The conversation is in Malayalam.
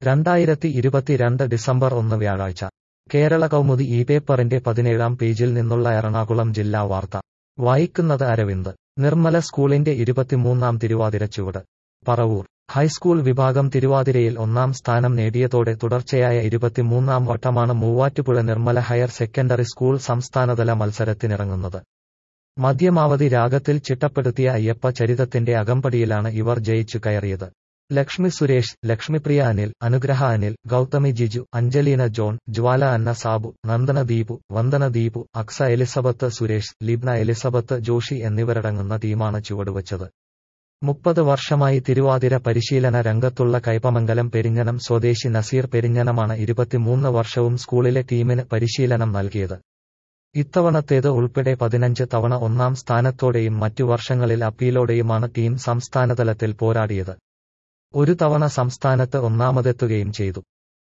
രണ്ടായിരത്തി ഇരുപത്തിരണ്ട് ഡിസംബർ ഒന്ന് വ്യാഴാഴ്ച കേരള കൗമുദി ഈ പേപ്പറിന്റെ പതിനേഴാം പേജിൽ നിന്നുള്ള എറണാകുളം ജില്ലാ വാർത്ത വായിക്കുന്നത് അരവിന്ദ് നിർമ്മല സ്കൂളിന്റെ ഇരുപത്തിമൂന്നാം തിരുവാതിരച്ചുവട് പറവൂർ ഹൈസ്കൂൾ വിഭാഗം തിരുവാതിരയിൽ ഒന്നാം സ്ഥാനം നേടിയതോടെ തുടർച്ചയായ ഇരുപത്തിമൂന്നാം വട്ടമാണ് Muvattupuzha Nirmala higher secondary school സംസ്ഥാനതല മത്സരത്തിനിറങ്ങുന്നത് മധ്യമാവധി രാഗത്തിൽ ചിട്ടപ്പെടുത്തിയ അയ്യപ്പ ചരിതത്തിന്റെ അകമ്പടിയിലാണ് ഇവർ ജയിച്ചു കയറിയത് ലക്ഷ്മി സുരേഷ് ലക്ഷ്മിപ്രിയ അനിൽ അനുഗ്രഹ അനിൽ ഗൗതമി ജിജു അഞ്ജലീന ജോൺ ജ്വാല അന്ന സാബു നന്ദന ദീപു വന്ദന ദീപു അക്സ എലിസബത്ത് സുരേഷ് ലിബ്ന എലിസബത്ത് ജോഷി എന്നിവരടങ്ങുന്ന ടീമാണ് ചുവടുവച്ചത് മുപ്പത് വർഷമായി തിരുവാതിര പരിശീലന രംഗത്തുള്ള കൈപ്പമംഗലം പെരിഞ്ഞനം സ്വദേശി നസീർ പെരിഞ്ഞനമാണ് ഇരുപത്തിമൂന്ന് വർഷവും സ്കൂളിലെ ടീമിന് പരിശീലനം നൽകിയത് ഇത്തവണത്തേത് ഉൾപ്പെടെ പതിനഞ്ച് തവണ ഒന്നാം സ്ഥാനത്തോടെയും മറ്റു വർഷങ്ങളിൽ അപ്പീലോടെയുമാണ് ടീം സംസ്ഥാനതലത്തിൽ പോരാടിയത് ഒരു തവണ സംസ്ഥാനത്ത് ഒന്നാമതെത്തുകയും ചെയ്തു